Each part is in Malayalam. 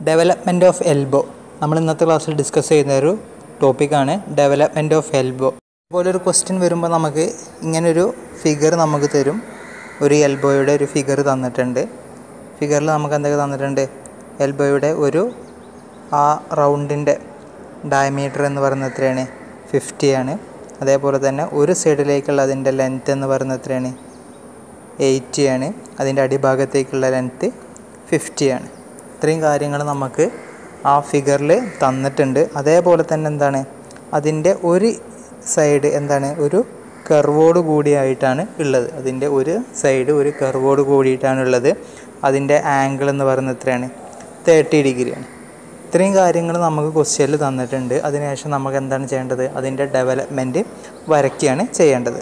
ഡെവലപ്മെൻറ്റ് ഓഫ് എൽബോ നമ്മൾ ഇന്നത്തെ ക്ലാസ്സിൽ ഡിസ്കസ് ചെയ്യുന്ന ഒരു ടോപ്പിക്കാണ് ഡെവലപ്മെൻറ്റ് ഓഫ് എൽബോ അതുപോലെ ഒരു ക്വസ്റ്റ്യൻ വരുമ്പോൾ നമുക്ക് ഇങ്ങനൊരു ഫിഗർ നമുക്ക് തരും ഒരു എൽബോയുടെ ഒരു ഫിഗർ തന്നിട്ടുണ്ട് ഫിഗറിൽ നമുക്ക് എന്തൊക്കെ തന്നിട്ടുണ്ട് എൽബോയുടെ ഒരു ആ റൗണ്ടിൻ്റെ ഡയമീറ്റർ എന്ന് പറയുന്നത് എത്രയാണ് ഫിഫ്റ്റി ആണ് അതേപോലെ തന്നെ ഒരു സൈഡിലേക്കുള്ള അതിൻ്റെ ലെങ്ത്ത് എന്ന് പറയുന്നത് എത്രയാണ് എയ്റ്റി ആണ് അതിൻ്റെ അടിഭാഗത്തേക്കുള്ള ലെങ്ത്ത് ഫിഫ്റ്റി ആണ് ഇത്രയും കാര്യങ്ങൾ നമുക്ക് ആ ഫിഗറിൽ തന്നിട്ടുണ്ട് അതേപോലെ തന്നെ എന്താണ് അതിൻ്റെ ഒരു സൈഡ് എന്താണ് ഒരു കർവോട് കൂടിയായിട്ടാണ് ഉള്ളത് അതിൻ്റെ ഒരു സൈഡ് ഒരു കർവോട് കൂടിയിട്ടാണ് ഉള്ളത് അതിൻ്റെ ആംഗിൾ എന്ന് പറയുന്നത് എത്രയാണ് തേർട്ടി ഡിഗ്രിയാണ് ഇത്രയും കാര്യങ്ങൾ നമുക്ക് ക്വസ്റ്റ്യനിൽ തന്നിട്ടുണ്ട് അതിനുശേഷം നമുക്ക് എന്താണ് ചെയ്യേണ്ടത് അതിൻ്റെ ഡെവലപ്മെൻറ്റ് വരയ്ക്കുകയാണ് ചെയ്യേണ്ടത്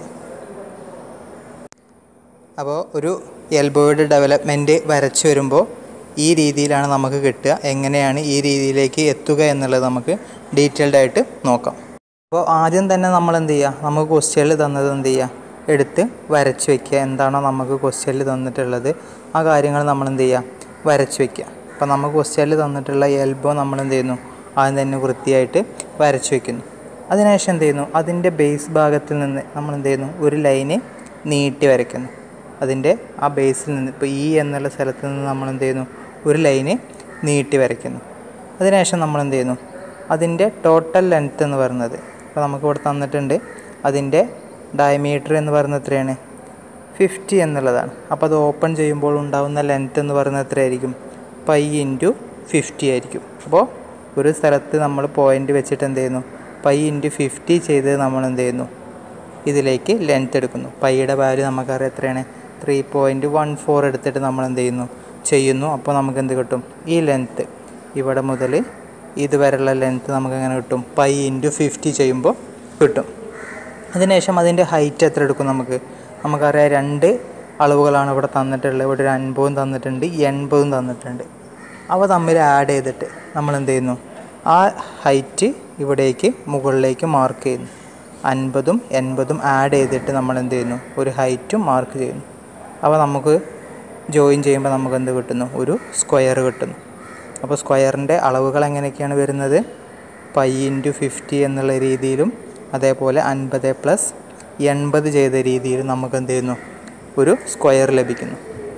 അപ്പോൾ ഒരു എൽബോയുടെ ഡെവലപ്മെൻറ്റ് വരച്ചു വരുമ്പോൾ ഈ രീതിയിലാണ് നമുക്ക് കിട്ടുക എങ്ങനെയാണ് ഈ രീതിയിലേക്ക് എത്തുക എന്നുള്ളത് നമുക്ക് ഡീറ്റെയിൽഡ് ആയിട്ട് നോക്കാം അപ്പോൾ ആദ്യം തന്നെ നമ്മൾ എന്ത് ചെയ്യുക നമുക്ക് ക്വസ്റ്റ്യനിൽ തന്നത് എന്ത് ചെയ്യുക എടുത്ത് വരച്ച് വയ്ക്കുക എന്താണോ നമുക്ക് ക്വസ്റ്റ്യനിൽ തന്നിട്ടുള്ളത് ആ കാര്യങ്ങൾ നമ്മൾ എന്ത് ചെയ്യുക വരച്ച് വയ്ക്കുക അപ്പോൾ നമുക്ക് ക്വസ്റ്റ്യനിൽ തന്നിട്ടുള്ള എൽബോ നമ്മൾ എന്ത് ചെയ്യുന്നു ആദ്യം തന്നെ വൃത്തിയായിട്ട് വരച്ച് വയ്ക്കുന്നു അതിനുശേഷം എന്ത് ചെയ്യുന്നു അതിൻ്റെ ബേസ് ഭാഗത്തിൽ നിന്ന് നമ്മൾ എന്ത് ചെയ്യുന്നു ഒരു ലൈന് നീട്ടി വരയ്ക്കുന്നു അതിൻ്റെ ആ ബേസിൽ നിന്ന് ഇപ്പോൾ ഈ എന്നുള്ള സ്ഥലത്ത് നിന്ന് നമ്മൾ എന്ത് ചെയ്യുന്നു ഒരു ലൈന് നീട്ടി വരയ്ക്കുന്നു അതിനുശേഷം നമ്മൾ എന്ത് ചെയ്യുന്നു അതിൻ്റെ ടോട്ടൽ ലെങ്ത്ത് എന്ന് പറയുന്നത് ഇപ്പോൾ നമുക്ക് ഇവിടെ തന്നിട്ടുണ്ട് അതിൻ്റെ ഡയമീറ്റർ എന്ന് പറയുന്നത് എത്രയാണ് ഫിഫ്റ്റി എന്നുള്ളതാണ് അപ്പോൾ അത് ഓപ്പൺ ചെയ്യുമ്പോൾ ഉണ്ടാകുന്ന ലെങ്ത്ത് എന്ന് പറയുന്നത് എത്രയായിരിക്കും പൈ ഇൻറ്റു ഫിഫ്റ്റി ആയിരിക്കും അപ്പോൾ ഒരു സ്ഥലത്ത് നമ്മൾ പോയിൻ്റ് വെച്ചിട്ട് എന്ത് ചെയ്യുന്നു പൈ ഇൻറ്റു ഫിഫ്റ്റി ചെയ്ത് നമ്മൾ എന്ത് ചെയ്യുന്നു ഇതിലേക്ക് ലെങ്ത്ത് എടുക്കുന്നു പൈയുടെ വാല്യൂ നമുക്കറിയാം എത്രയാണ് ത്രീ പോയിൻറ്റ് വൺ ഫോർ എടുത്തിട്ട് നമ്മൾ എന്ത് ചെയ്യുന്നു ചെയ്യുന്നു അപ്പോൾ നമുക്ക് എന്ത് കിട്ടും ഈ ലെങ്ത്ത് ഇവിടെ മുതൽ ഇതുവരെയുള്ള ലെങ്ത്ത് നമുക്ക് എങ്ങനെ കിട്ടും പൈ ഇൻറ്റു ഫിഫ്റ്റി ചെയ്യുമ്പോൾ കിട്ടും അതിനുശേഷം അതിൻ്റെ ഹൈറ്റ് എത്ര എടുക്കും നമുക്ക് നമുക്കറിയാം രണ്ട് അളവുകളാണ് ഇവിടെ തന്നിട്ടുള്ളത് ഇവിടെ ഒരു അൻപതും തന്നിട്ടുണ്ട് എൺപതും തന്നിട്ടുണ്ട് അവ തമ്മിൽ ആഡ് ചെയ്തിട്ട് നമ്മൾ എന്ത് ചെയ്യുന്നു ആ ഹൈറ്റ് ഇവിടേക്ക് മുകളിലേക്ക് മാർക്ക് ചെയ്യുന്നു അൻപതും എൺപതും ആഡ് ചെയ്തിട്ട് നമ്മൾ എന്ത് ചെയ്യുന്നു ഒരു ഹൈറ്റും മാർക്ക് ചെയ്യുന്നു അവ നമുക്ക് ജോയിൻ ചെയ്യുമ്പോൾ നമുക്ക് എന്ത് കിട്ടുന്നു ഒരു സ്ക്വയർ കിട്ടുന്നു അപ്പോൾ സ്ക്വയറിൻ്റെ അളവുകൾ എങ്ങനെയൊക്കെയാണ് വരുന്നത് പൈ ഇൻറ്റു ഫിഫ്റ്റി എന്നുള്ള രീതിയിലും അതേപോലെ അൻപത് പ്ലസ് എൺപത് ചെയ്ത രീതിയിൽ നമുക്ക് എന്ത് ചെയ്യുന്നു ഒരു സ്ക്വയർ ലഭിക്കുന്നു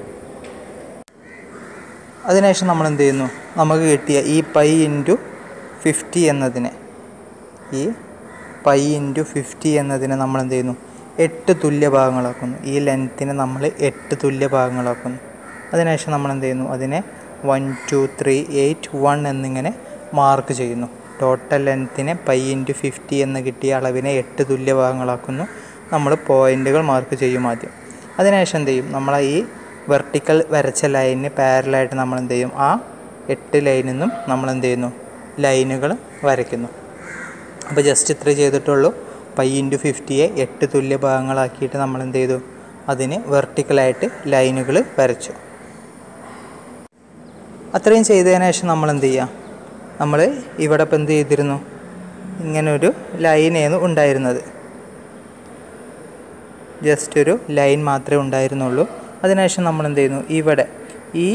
അതിനുശേഷം നമ്മൾ എന്ത് ചെയ്യുന്നു നമുക്ക് കിട്ടിയ ഈ പൈ ഇൻറ്റു ഫിഫ്റ്റി എന്നതിനെ ഈ പൈ ഇൻറ്റു ഫിഫ്റ്റി എന്നതിനെ നമ്മൾ എന്ത് ചെയ്യുന്നു എട്ട് തുല്യ ഭാഗങ്ങളാക്കുന്നു ഈ ലെങ്ത്തിനെ നമ്മൾ എട്ട് തുല്യ ഭാഗങ്ങളാക്കുന്നു അതിനുശേഷം നമ്മൾ എന്ത് ചെയ്യുന്നു അതിനെ one two three eight one എന്നിങ്ങനെ മാർക്ക് ചെയ്യുന്നു ടോട്ടൽ ലെങ്ത്തിനെ പൈ ഇൻറ്റു ഫിഫ്റ്റി എന്ന് കിട്ടിയ അളവിനെ എട്ട് തുല്യ ഭാഗങ്ങളാക്കുന്നു നമ്മൾ പോയിൻ്റുകൾ മാർക്ക് ചെയ്യും ആദ്യം അതിനുശേഷം എന്ത് ചെയ്യും നമ്മൾ ഈ വെർട്ടിക്കൽ വരച്ച ലൈനിന് പാരലായിട്ട് നമ്മൾ എന്ത് ചെയ്യും ആ എട്ട് ലൈനിൽ നിന്നും നമ്മൾ എന്ത് ചെയ്യുന്നു ലൈനുകൾ വരയ്ക്കുന്നു അപ്പോൾ ജസ്റ്റ് ഇത്ര ചെയ്തിട്ടുള്ളൂ പൈ ഇൻറ്റു ഫിഫ്റ്റിയെ എട്ട് തുല്യ ഭാഗങ്ങളാക്കിയിട്ട് നമ്മൾ എന്ത് ചെയ്തു അതിന് വെർട്ടിക്കലായിട്ട് ലൈനുകൾ വരച്ചു അത്രയും ചെയ്തതിന് ശേഷം നമ്മൾ എന്ത് ചെയ്യുക നമ്മൾ ഇവിടെ ഇപ്പം എന്ത് ചെയ്തിരുന്നു ഇങ്ങനൊരു ലൈനായിരുന്നു ഉണ്ടായിരുന്നത് ജസ്റ്റ് ഒരു ലൈൻ മാത്രമേ ഉണ്ടായിരുന്നുള്ളൂ അതിനുശേഷം നമ്മൾ എന്ത് ചെയ്യുന്നു ഇവിടെ ഈ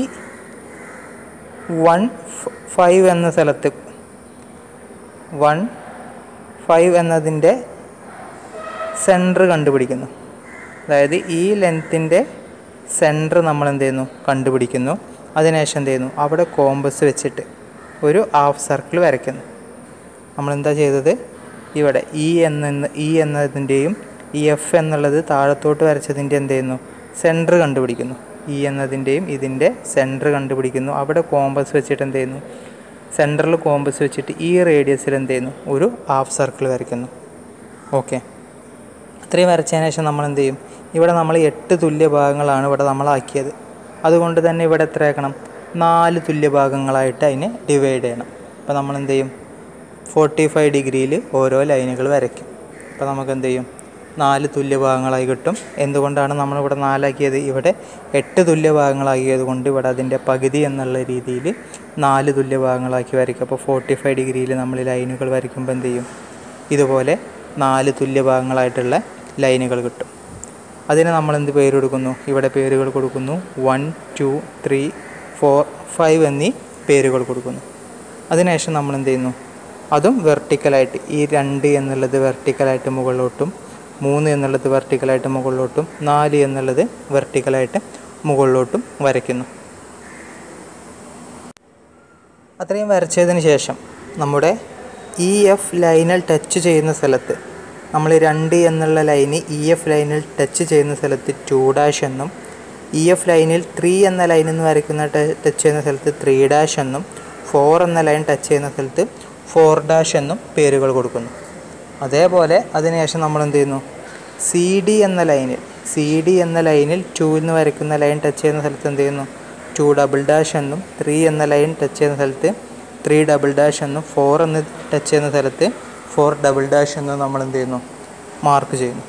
വൺ ഫൈവ് എന്ന സ്ഥലത്ത് വൺ ഫൈവ് എന്നതിൻ്റെ സെൻറ്റർ കണ്ടുപിടിക്കുന്നു അതായത് ഈ ലെങ്ത്തിൻ്റെ സെൻറ്റർ നമ്മൾ എന്ത് ചെയ്യുന്നു കണ്ടുപിടിക്കുന്നു അതിനുശേഷം എന്ത് ചെയ്യുന്നു അവിടെ കോമ്പസ് വെച്ചിട്ട് ഒരു ഹാഫ് സർക്കിൾ വരയ്ക്കുന്നു നമ്മളെന്താ ചെയ്തത് ഇവിടെ ഇ എന്ന ഇ എന്നതിൻ്റെയും ഈ എഫ് എന്നുള്ളത് താഴത്തോട്ട് വരച്ചതിൻ്റെ എന്ത് ചെയ്യുന്നു സെൻറ്റർ കണ്ടുപിടിക്കുന്നു ഇ എന്നതിൻ്റെയും ഇതിൻ്റെ സെൻറ്റർ കണ്ടുപിടിക്കുന്നു അവിടെ കോമ്പസ് വെച്ചിട്ട് എന്ത് ചെയ്യുന്നു സെൻറ്ററിൽ കോമ്പസ് വെച്ചിട്ട് ഈ റേഡിയസിൽ എന്ത് ചെയ്യുന്നു ഒരു ഹാഫ് സർക്കിൾ വരയ്ക്കുന്നു ഓക്കെ ഇത്രയും വരച്ചതിന് ശേഷം നമ്മൾ എന്ത് ചെയ്യും ഇവിടെ നമ്മൾ എട്ട് തുല്യ ഭാഗങ്ങളാണ് ഇവിടെ നമ്മളാക്കിയത് അതുകൊണ്ട് തന്നെ ഇവിടെ എത്ര ആക്കണം നാല് തുല്യ ഭാഗങ്ങളായിട്ട് അതിനെ ഡിവൈഡ് ചെയ്യണം അപ്പോൾ നമ്മൾ എന്ത് ചെയ്യും ഫോർട്ടി ഫൈവ് ഡിഗ്രിയിൽ ഓരോ ലൈനുകൾ വരയ്ക്കും അപ്പോൾ നമുക്ക് എന്ത് ചെയ്യും നാല് തുല്യ ഭാഗങ്ങളായി കിട്ടും എന്തുകൊണ്ടാണ് നമ്മളിവിടെ നാലാക്കിയത് ഇവിടെ എട്ട് തുല്യ ഭാഗങ്ങളാക്കിയത് കൊണ്ട് ഇവിടെ അതിൻ്റെ പകുതി എന്നുള്ള രീതിയിൽ നാല് തുല്യ ഭാഗങ്ങളാക്കി വരയ്ക്കും അപ്പോൾ ഫോർട്ടി ഫൈവ് ഡിഗ്രിയിൽ നമ്മൾ ലൈനുകൾ വരയ്ക്കുമ്പോൾ എന്ത് ചെയ്യും ഇതുപോലെ നാല് തുല്യ ഭാഗങ്ങളായിട്ടുള്ള ലൈനുകൾ കിട്ടും അതിന് നമ്മൾ എന്ത് പേര് കൊടുക്കുന്നു ഇവിടെ പേരുകൾ കൊടുക്കുന്നു one two three four five എന്നീ പേരുകൾ കൊടുക്കുന്നു അതിനുശേഷം നമ്മൾ എന്ത് ചെയ്യുന്നു അതും വെർട്ടിക്കലായിട്ട് ഈ രണ്ട് എന്നുള്ളത് വെർട്ടിക്കലായിട്ട് മുകളിലോട്ടും മൂന്ന് എന്നുള്ളത് വെർട്ടിക്കലായിട്ട് മുകളിലോട്ടും നാല് എന്നുള്ളത് വെർട്ടിക്കലായിട്ട് മുകളിലോട്ടും വരയ്ക്കുന്നു അത്രയും വരച്ചതിന് ശേഷം നമ്മുടെ ഇ എഫ് ലൈനിൽ ടച്ച് ചെയ്യുന്ന സ്ഥലത്ത് നമ്മൾ രണ്ട് എന്നുള്ള ലൈന് ഇ എഫ് ലൈനിൽ ടച്ച് ചെയ്യുന്ന സ്ഥലത്ത് ടു ഡാഷ് എന്നും ഇ എഫ് ലൈനിൽ ത്രീ എന്ന ലൈനിൽ നിന്ന് വരയ്ക്കുന്ന ടച്ച് ചെയ്യുന്ന സ്ഥലത്ത് ത്രീ ഡാഷ് എന്നും ഫോർ എന്ന ലൈൻ ടച്ച് ചെയ്യുന്ന സ്ഥലത്ത് ഫോർ ഡാഷ് എന്നും പേരുകൾ കൊടുക്കുന്നു അതേപോലെ അതിനുശേഷം നമ്മൾ എന്ത് ചെയ്യുന്നു സി ഡി എന്ന ലൈനിൽ സി ഡി എന്ന ലൈനിൽ ടൂവിൽ നിന്ന് വരയ്ക്കുന്ന ലൈൻ ടച്ച് ചെയ്യുന്ന സ്ഥലത്ത് എന്ത് ചെയ്യുന്നു ടു ഡബിൾ ഡാഷ് എന്നും ത്രീ എന്ന ലൈൻ ടച്ച് ചെയ്യുന്ന സ്ഥലത്ത് ത്രീ ഡബിൾ ഡാഷ് എന്നും ഫോർ എന്ന് ടച്ച് ചെയ്യുന്ന സ്ഥലത്ത് ഫോർ ഡബിൾ ഡാഷ് എന്നും നമ്മൾ എന്ത് ചെയ്യുന്നു മാർക്ക് ചെയ്യുന്നു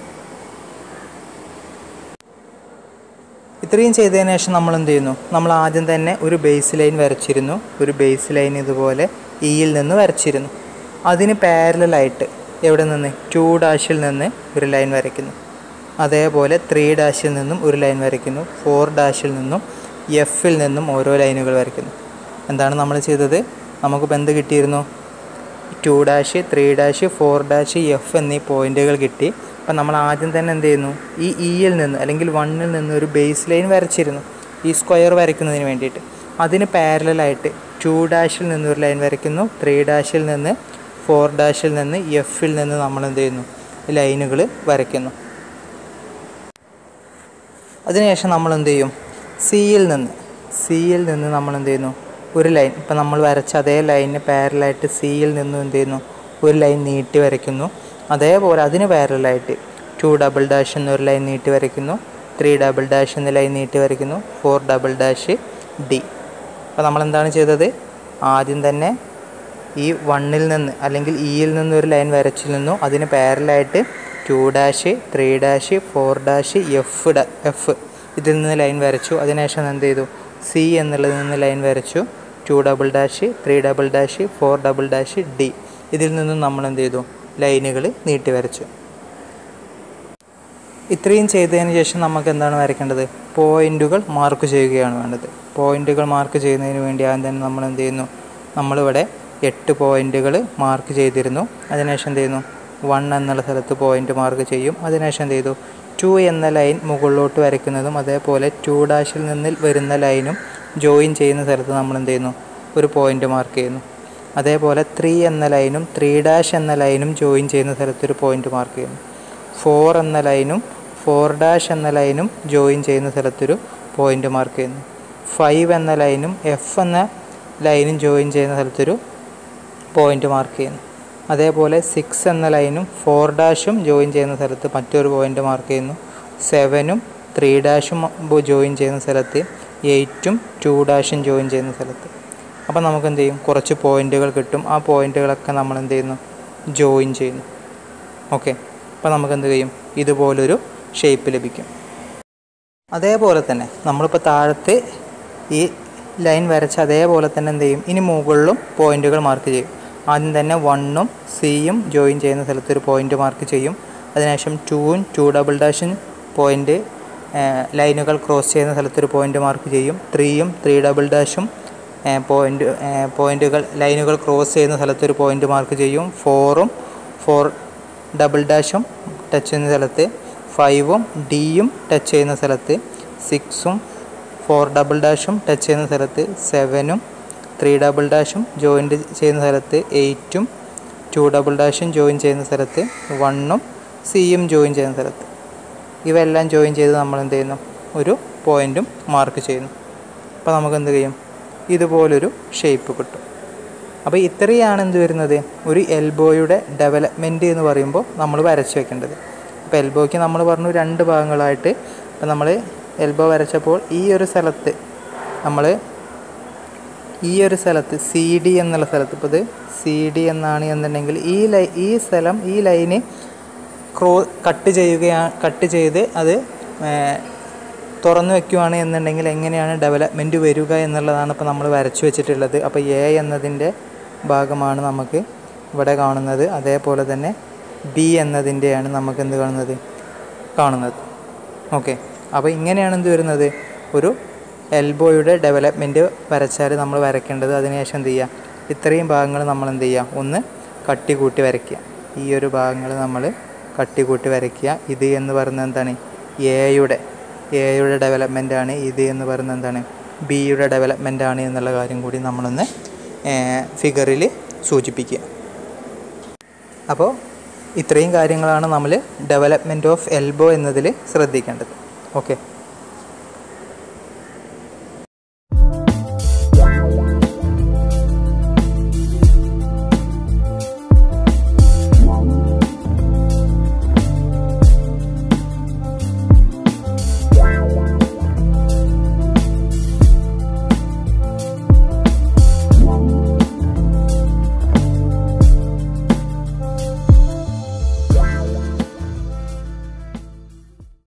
ഇത്രയും ചെയ്തതിന് ശേഷം നമ്മൾ എന്ത് ചെയ്യുന്നു നമ്മൾ ആദ്യം തന്നെ ഒരു ബേസ് ലൈൻ വരച്ചിരുന്നു ഒരു ബേസ് ലൈൻ ഇതുപോലെ ഇയിൽ നിന്ന് വരച്ചിരുന്നു അതിന് പാരലായിട്ട് എവിടെ നിന്ന് ടു ഡാഷിൽ നിന്ന് ഒരു ലൈൻ വരയ്ക്കുന്നു അതേപോലെ ത്രീ ഡാഷിൽ നിന്നും ഒരു ലൈൻ വരയ്ക്കുന്നു ഫോർ ഡാഷിൽ നിന്നും എഫിൽ നിന്നും ഓരോ ലൈനുകൾ വരയ്ക്കുന്നു എന്താണ് നമ്മൾ ചെയ്തത് നമുക്കിപ്പോൾ എന്ത് കിട്ടിയിരുന്നു two dash three dash four dash F എന്നീ പോയിന്റുകൾ കിട്ടി അപ്പം നമ്മൾ ആദ്യം തന്നെ എന്ത് ചെയ്യുന്നു ഈ ഇയിൽ നിന്ന് അല്ലെങ്കിൽ വണ്ണിൽ നിന്ന് ഒരു ബേസ് ലൈൻ വരച്ചിരുന്നു ഈ സ്ക്വയർ വരയ്ക്കുന്നതിന് വേണ്ടിയിട്ട് അതിന് പാരലായിട്ട് ടു ഡാഷിൽ നിന്ന് ഒരു ലൈൻ വരയ്ക്കുന്നു ത്രീ ഡാഷിൽ നിന്ന് ഫോർ ഡാഷിൽ നിന്ന് എഫിൽ നിന്ന് നമ്മൾ എന്ത് ചെയ്യുന്നു ലൈനുകൾ വരയ്ക്കുന്നു അതിനുശേഷം നമ്മൾ എന്ത് ചെയ്യും സിയിൽ നിന്ന് സിയിൽ നിന്ന് നമ്മൾ എന്ത് ചെയ്യുന്നു ഒരു ലൈൻ ഇപ്പം നമ്മൾ വരച്ച അതേ ലൈനിന് പാരലായിട്ട് സിയിൽ നിന്നും എന്ത് ചെയ്യുന്നു ഒരു ലൈൻ നീട്ടി വരയ്ക്കുന്നു അതേപോലെ അതിന് പാരലായിട്ട് ടു ഡബിൾ ഡാഷ് എന്നൊരു ലൈൻ നീട്ടി വരയ്ക്കുന്നു ത്രീ ഡബിൾ ഡാഷ് എന്ന ലൈൻ നീട്ടി വരയ്ക്കുന്നു ഫോർ ഡബിൾ ഡാഷ് ഡി അപ്പോൾ നമ്മൾ എന്താണ് ചെയ്തത് ആദ്യം തന്നെ ഈ വണ്ണിൽ നിന്ന് അല്ലെങ്കിൽ ഇയിൽ നിന്ന് ഒരു ലൈൻ വരച്ചിരുന്നു അതിന് പാരലായിട്ട് two dash three dash four dash F ഡ എഫ് ഇതിൽ നിന്ന് ലൈൻ വരച്ചു അതിനുശേഷം എന്ത് ചെയ്തു സി എന്നുള്ളതിൽ നിന്ന് ലൈൻ വരച്ചു two double dash three double dash four double dash D ഇതിൽ നിന്നും നമ്മൾ എന്ത് ചെയ്തു ലൈനുകൾ നീട്ടി വരച്ചു ഇത്രയും ചെയ്തതിന് ശേഷം നമുക്ക് എന്താണ് വരയ്ക്കേണ്ടത് പോയിന്റുകൾ മാർക്ക് ചെയ്യുകയാണ് വേണ്ടത് പോയിന്റുകൾ മാർക്ക് ചെയ്യുന്നതിന് വേണ്ടി ആദ്യം തന്നെ നമ്മൾ എന്ത് ചെയ്യുന്നു നമ്മളിവിടെ എട്ട് പോയിന്റുകൾ മാർക്ക് ചെയ്തിരുന്നു അതിനുശേഷം എന്ത് ചെയ്യുന്നു വൺ എന്നുള്ള സ്ഥലത്ത് പോയിന്റ് മാർക്ക് ചെയ്യും അതിനുശേഷം എന്ത് ചെയ്തു ടു എന്ന ലൈൻ മുകളിലോട്ട് വരയ്ക്കുന്നതും അതേപോലെ ടു ഡാഷിൽ നിന്ന് വരുന്ന ലൈനും ജോയിൻ ചെയ്യുന്ന സ്ഥലത്ത് നമ്മൾ എന്ത് ചെയ്യുന്നു ഒരു പോയിന്റ് മാർക്ക് ചെയ്യുന്നു അതേപോലെ ത്രീ എന്ന ലൈനും ത്രീ ഡാഷ് എന്ന ലൈനും ജോയിൻ ചെയ്യുന്ന സ്ഥലത്ത് ഒരു പോയിന്റ് മാർക്ക് ചെയ്യുന്നു ഫോർ എന്ന ലൈനും ഫോർ ഡാഷ് എന്ന ലൈനും ജോയിൻ ചെയ്യുന്ന സ്ഥലത്തൊരു പോയിന്റ് മാർക്ക് ചെയ്യുന്നു ഫൈവ് എന്ന ലൈനും എഫ് എന്ന ലൈനും ജോയിൻ ചെയ്യുന്ന സ്ഥലത്തൊരു പോയിന്റ് മാർക്ക് ചെയ്യുന്നു അതേപോലെ സിക്സ് എന്ന ലൈനും ഫോർ ഡാഷും ജോയിൻ ചെയ്യുന്ന സ്ഥലത്ത് മറ്റൊരു പോയിന്റ് മാർക്ക് ചെയ്യുന്നു സെവനും ത്രീ ഡാഷും ജോയിൻ ചെയ്യുന്ന സ്ഥലത്ത് എയ്റ്റും ടു ഡാഷും ജോയിൻ ചെയ്യുന്ന സ്ഥലത്ത് അപ്പോൾ നമുക്ക് എന്ത് ചെയ്യും കുറച്ച് പോയിന്റുകൾ കിട്ടും ആ പോയിന്റുകളൊക്കെ നമ്മൾ എന്ത് ചെയ്യുന്നു ജോയിൻ ചെയ്യുന്നു ഓക്കെ അപ്പോൾ നമുക്ക് എന്ത് ചെയ്യും ഇതുപോലൊരു ഷേപ്പ് ലഭിക്കും അതേപോലെ തന്നെ നമ്മളിപ്പോൾ താഴത്ത് ഈ ലൈൻ വരച്ച അതേപോലെ തന്നെ എന്ത് ചെയ്യും ഇനി മുകളിലും പോയിന്റുകൾ മാർക്ക് ചെയ്യും ആദ്യം തന്നെ വണ്ണും സിയും ജോയിൻ ചെയ്യുന്ന സ്ഥലത്ത് ഒരു പോയിന്റ് മാർക്ക് ചെയ്യും അതിനുശേഷം ടൂവും ടു ഡബിൾ ഡാഷും പോയിന്റ് ലൈനുകൾ ക്രോസ് ചെയ്യുന്ന സ്ഥലത്ത് ഒരു പോയിന്റ് മാർക്ക് ചെയ്യും ത്രീയും ത്രീ ഡബിൾ ഡാഷും പോയിന്റ് പോയിന്റുകൾ ലൈനുകൾ ക്രോസ് ചെയ്യുന്ന സ്ഥലത്ത് ഒരു പോയിന്റ് മാർക്ക് ചെയ്യും ഫോറും ഫോർ ഡബിൾ ഡാഷും ടച്ച് ചെയ്യുന്ന സ്ഥലത്ത് ഫൈവും ഡിയും ടച്ച് ചെയ്യുന്ന സ്ഥലത്ത് സിക്സും ഫോർ ഡബിൾ ഡാഷും ടച്ച് ചെയ്യുന്ന സ്ഥലത്ത് സെവനും ത്രീ ഡബിൾ ഡാഷും ജോയിൻ്റ് ചെയ്യുന്ന സ്ഥലത്ത് എയ്റ്റും ടു ഡബിൾ ഡാഷും ജോയിൻ ചെയ്യുന്ന സ്ഥലത്ത് വണ്ണും സിയും ജോയിൻ ചെയ്യുന്ന സ്ഥലത്ത് ഇവയെല്ലാം ജോയിൻ ചെയ്ത് നമ്മൾ എന്ത് ചെയ്യുന്നു ഒരു പോയിൻറ്റും മാർക്ക് ചെയ്യുന്നു അപ്പോൾ നമുക്ക് എന്ത് ചെയ്യും ഇതുപോലൊരു ഷേപ്പ് കിട്ടും അപ്പോൾ ഇത്രയാണ് എന്ത് വരുന്നത് ഒരു എൽബോയുടെ ഡെവലപ്മെൻറ്റ് എന്ന് പറയുമ്പോൾ നമ്മൾ വരച്ച് വെക്കേണ്ടത് അപ്പോൾ എൽബോയ്ക്ക് നമ്മൾ പറഞ്ഞു രണ്ട് ഭാഗങ്ങളായിട്ട് ഇപ്പോൾ നമ്മൾ എൽബോ വരച്ചപ്പോൾ ഈ ഒരു സ്ഥലത്ത് നമ്മൾ ഈ ഒരു സ്ഥലത്ത് സി ഡി എന്നുള്ള സ്ഥലത്ത് ഇപ്പോൾ ഇത് സി ഡി എന്നാണ് എന്നുണ്ടെങ്കിൽ ഈ ലൈ ഈ സ്ഥലം ഈ ലൈന് ക്രോ കട്ട് ചെയ്യുകയാണ് കട്ട് ചെയ്ത് അത് തുറന്നു വെക്കുകയാണ് എന്നുണ്ടെങ്കിൽ എങ്ങനെയാണ് ഡെവലപ്മെൻറ്റ് വരിക എന്നുള്ളതാണ് ഇപ്പോൾ നമ്മൾ വരച്ചു വെച്ചിട്ടുള്ളത് അപ്പോൾ എ എന്നതിൻ്റെ ഭാഗമാണ് നമുക്ക് ഇവിടെ കാണുന്നത് അതേപോലെ തന്നെ ബി എന്നതിൻ്റെയാണ് നമുക്ക് എന്ത് കാണുന്നത് കാണുന്നത് ഓക്കെ അപ്പോൾ ഇങ്ങനെയാണ് എന്ത് വരുന്നത് ഒരു എൽബോയുടെ ഡെവലപ്മെൻറ്റ് വരച്ചാൽ നമ്മൾ വരയ്ക്കേണ്ടത് അതിനുശേഷം എന്ത് ചെയ്യുക ഇത്രയും ഭാഗങ്ങൾ നമ്മൾ എന്ത് ചെയ്യുക ഒന്ന് കട്ടി കൂട്ടി വരയ്ക്കുക ഈ ഒരു ഭാഗങ്ങൾ നമ്മൾ കട്ടി കൂട്ടി വരയ്ക്കുക ഇത് എന്ന് പറയുന്നത് എന്താണ് എയുടെ എയുടെ ഡെവലപ്മെൻ്റ് ആണ് ഇത് എന്ന് പറയുന്നത് എന്താണ് ബിയുടെ ഡെവലപ്മെൻ്റ് ആണ് എന്നുള്ള കാര്യം കൂടി നമ്മളൊന്ന് ഫിഗറിൽ സൂചിപ്പിക്കുക അപ്പോൾ ഇത്രയും കാര്യങ്ങളാണ് നമ്മൾ ഡെവലപ്മെൻറ്റ് ഓഫ് എൽബോ എന്നതിൽ ശ്രദ്ധിക്കേണ്ടത് ഓക്കെ